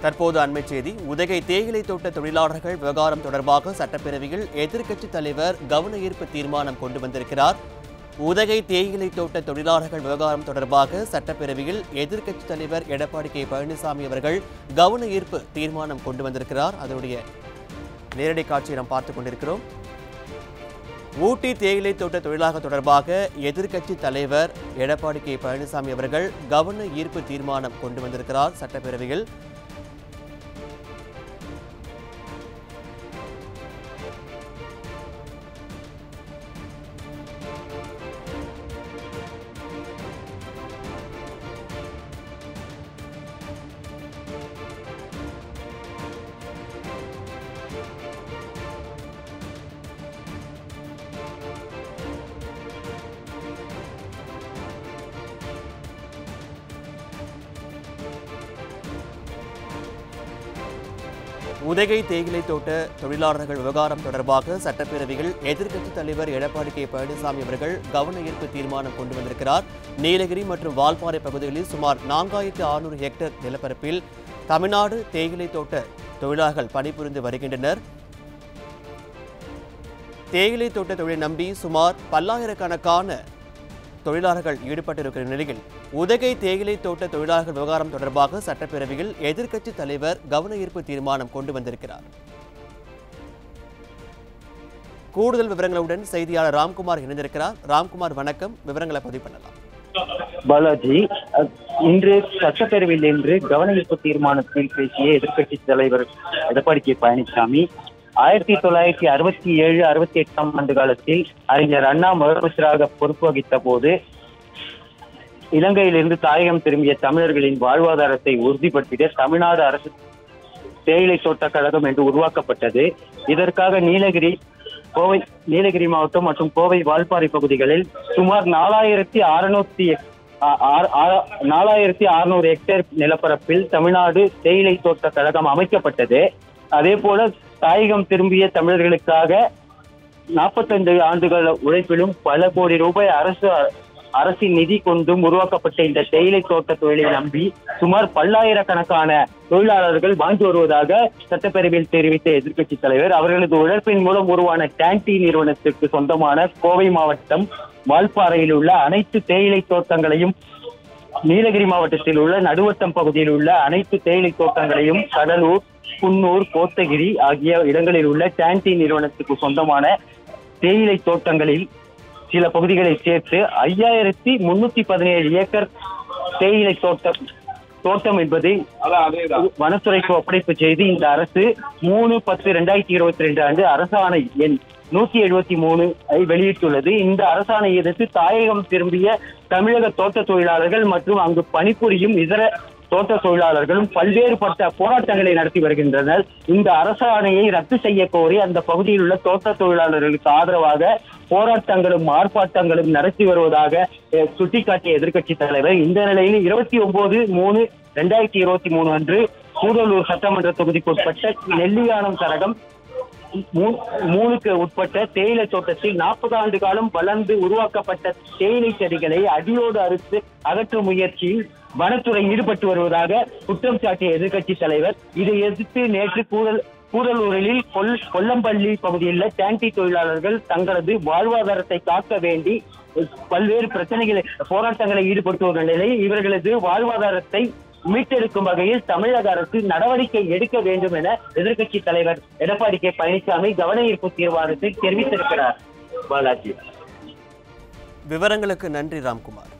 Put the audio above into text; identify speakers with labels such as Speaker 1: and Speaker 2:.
Speaker 1: தற்போது அண்மைச் செய்தி உதகை தேயிலை தோட்ட தொழிலாளர்கள் விவகாரம் தொடர்பாக சட்டப்பேரவையில் எதிர்க்கட்சித் தலைவர் கவன ஈர்ப்பு தீர்மானம் கொண்டு வந்திருக்கிறார் உதகை தேயிலை தோட்ட தொழிலாளர்கள் விவகாரம் தொடர்பாக சட்டப்பேரவையில் எதிர்க்கட்சித் தலைவர் எடப்பாடி கே பழனிசாமி அவர்கள் கவன ஈர்ப்பு தீர்மானம் கொண்டு வந்திருக்கிறார் அதனுடைய நேரடி காட்சியை நாம் பார்த்துக் கொண்டிருக்கிறோம் ஊட்டி தேயிலை தோட்ட தொழிலாளர் தொடர்பாக எதிர்க்கட்சி தலைவர் எடப்பாடி கே பழனிசாமி அவர்கள் கவன ஈர்ப்பு தீர்மானம் கொண்டு வந்திருக்கிறார் சட்டப்பேரவையில் உதகை தேயிலை தோட்ட தொழிலாளர்கள் விவகாரம் தொடர்பாக சட்டப்பேரவையில் எதிர்க்கட்சித் தலைவர் எடப்பாடி கே பழனிசாமி அவர்கள் கவன ஈர்ப்பு தீர்மானம் கொண்டு வந்திருக்கிறார் நீலகிரி மற்றும் வால்பாறை பகுதிகளில் சுமார் நான்காயிரத்து அறுநூறு ஹெக்டேர் நிலப்பரப்பில் தமிழ்நாடு தேயிலை தோட்ட தொழிலாளர்கள் பணிபுரிந்து வருகின்றனர் தேயிலை தோட்ட தொழிலை நம்பி சுமார் பல்லாயிரக்கணக்கான தொழிலாளர்கள் ஈடுபட்டிருக்கிற நிலையில் உதகை தேயிலை தோட்ட தொழிலாளர்கள் விவகாரம் தொடர்பாக சட்டப்பேரவையில் எதிர்க்கட்சித் தலைவர் கவன ஈர்ப்பு தீர்மானம் கொண்டு வந்திருக்கிறார் கூடுதல் விவரங்களுடன் செய்தியாளர் ராம்குமார் இணைந்திருக்கிறார் ராம்குமார் வணக்கம் விவரங்களை பதிவு பண்ணலாம்
Speaker 2: பாலாஜி அஹ், இன்று சட்டப்பேரவையில் இன்று கவன ஈர்ப்பு தீர்மானத்தில் பேசிய எதிர்க்கட்சி தலைவர் எடப்பாடி கே பழனிசாமி ஆயிரத்தி தொள்ளாயிரத்தி அறுபத்தி ஏழு அறுபத்தி எட்டாம் ஆண்டு காலத்தில் அறிஞர் அண்ணா முதலமைச்சராக பொறுப்பு வகித்த போது இலங்கையிலிருந்து தாயகம் திரும்பிய தமிழர்களின் வாழ்வாதாரத்தை உறுதிப்படுத்திட தமிழ்நாடு அரசு தேயிலை தோட்ட கழகம் என்று உருவாக்கப்பட்டது இதற்காக நீலகிரி கோவை நீலகிரி மாவட்டம் மற்றும் கோவை வால்பாறை பகுதிகளில் சுமார் நாலாயிரத்தி அறுநூத்தி நாலாயிரத்தி அறுநூறு ஹெக்டேர் நிலப்பரப்பில் தமிழ்நாடு தேயிலை தோட்ட கழகம் அமைக்கப்பட்டது அதே போல தாயகம் திரும்பிய தமிழர்களுக்காக நாற்பத்தைந்து ஆண்டுகள் உழைப்பிலும் பல கோடி ரூபாய் அரசு அரசின் நிதி கொண்டும் உருவாக்கப்பட்ட இந்த தேயிலை தோட்ட தொழிலை நம்பி சுமார் பல்லாயிரக்கணக்கான தொழிலாளர்கள் வாழ்ந்து வருவதாக சட்டப்பேரவையில் தெரிவித்த எதிர்க்கட்சி தலைவர் அவர்களது உழைப்பின் மூலம் உருவான டேண்டி நிறுவனத்திற்கு சொந்தமான கோவை மாவட்டம் வால்பாறையில் உள்ள அனைத்து தேயிலை தோட்டங்களையும் நீலகிரி மாவட்டத்தில் உள்ள நடுவட்டம் பகுதியில் உள்ள அனைத்து தேயிலை தோட்டங்களையும் கடலூர் குன்னூர் கோத்தகிரி ஆகிய இடங்களில் உள்ள டேண்டி நிறுவனத்துக்கு சொந்தமான தேயிலை தோட்டங்களில் சில பகுதிகளை சேர்த்து ஐயாயிரத்தி முன்னூத்தி பதினேழு ஏக்கர் தேயிலை தோட்டம் தோட்டம் என்பதை வனத்துறைக்கு ஒப்படைப்பு செய்து இந்த அரசு மூணு பத்து ரெண்டாயிரத்தி இருபத்தி ரெண்டு ஆண்டு அரசாணை எண் நூத்தி எழுபத்தி மூணு ஐ வெளியிட்டுள்ளது இந்த அரசாணை எதிர்த்து தாயகம் திரும்பிய தமிழக தோட்ட தொழிலாளர்கள் மற்றும் அங்கு பணிபுரியும் இதர தோட்ட தொழிலாளர்களும் பல்வேறுபட்ட போராட்டங்களை நடத்தி வருகின்றனர் இந்த அரசாணையை ரத்து செய்ய கோரி அந்த பகுதியில் உள்ள தோட்ட தொழிலாளர்களுக்கு ஆதரவாக போராட்டங்களும் ஆர்ப்பாட்டங்களும் நடத்தி வருவதாக அஹ், சுட்டிக்காட்டிய எதிர்க்கட்சி தலைவர் இந்த நிலையில் இருபத்தி ஒன்பது மூணு ரெண்டாயிரத்தி இருபத்தி மூணு அன்று கூடலூர் சட்டமன்ற தொகுதிக்கு உட்பட்ட நெல்லியானம் கழகம் மூ- மூணுக்கு உட்பட்ட தேயிலை தோட்டத்தில் நாற்பது ஆண்டு காலம் வளர்ந்து உருவாக்கப்பட்ட தேயிலை செடிகளை அடியோடு அறுத்து அகற்றும் முயற்சியில் வனத்துறை ஈடுபட்டு வருவதாக குற்றம் சாட்டிய எதிர்க்கட்சி தலைவர் இதை எதிர்த்து நேற்று கூடல் கூடலூரில் கொல் கொல்லம்பள்ளி பகுதியில் உள்ள டேண்டி தொழிலாளர்கள் தங்களது வாழ்வாதாரத்தை காக்க வேண்டி பல்வேறு பிரச்சனைகளை போராட்டங்களை ஈடுபட்டு வரும் நிலையில் இவர்களது வாழ்வாதாரத்தை மீட்டெடுக்கும் வகையில் தமிழக அரசு நடவடிக்கை எடுக்க வேண்டும் என எதிர்க்கட்சி தலைவர் எடப்பாடி கே பழனிசாமி கவன ஈர்ப்பு தீர்மானத்தில் தெரிவித்திருக்கிறார் பாலாஜி
Speaker 1: விவரங்களுக்கு நன்றி ராம்குமார்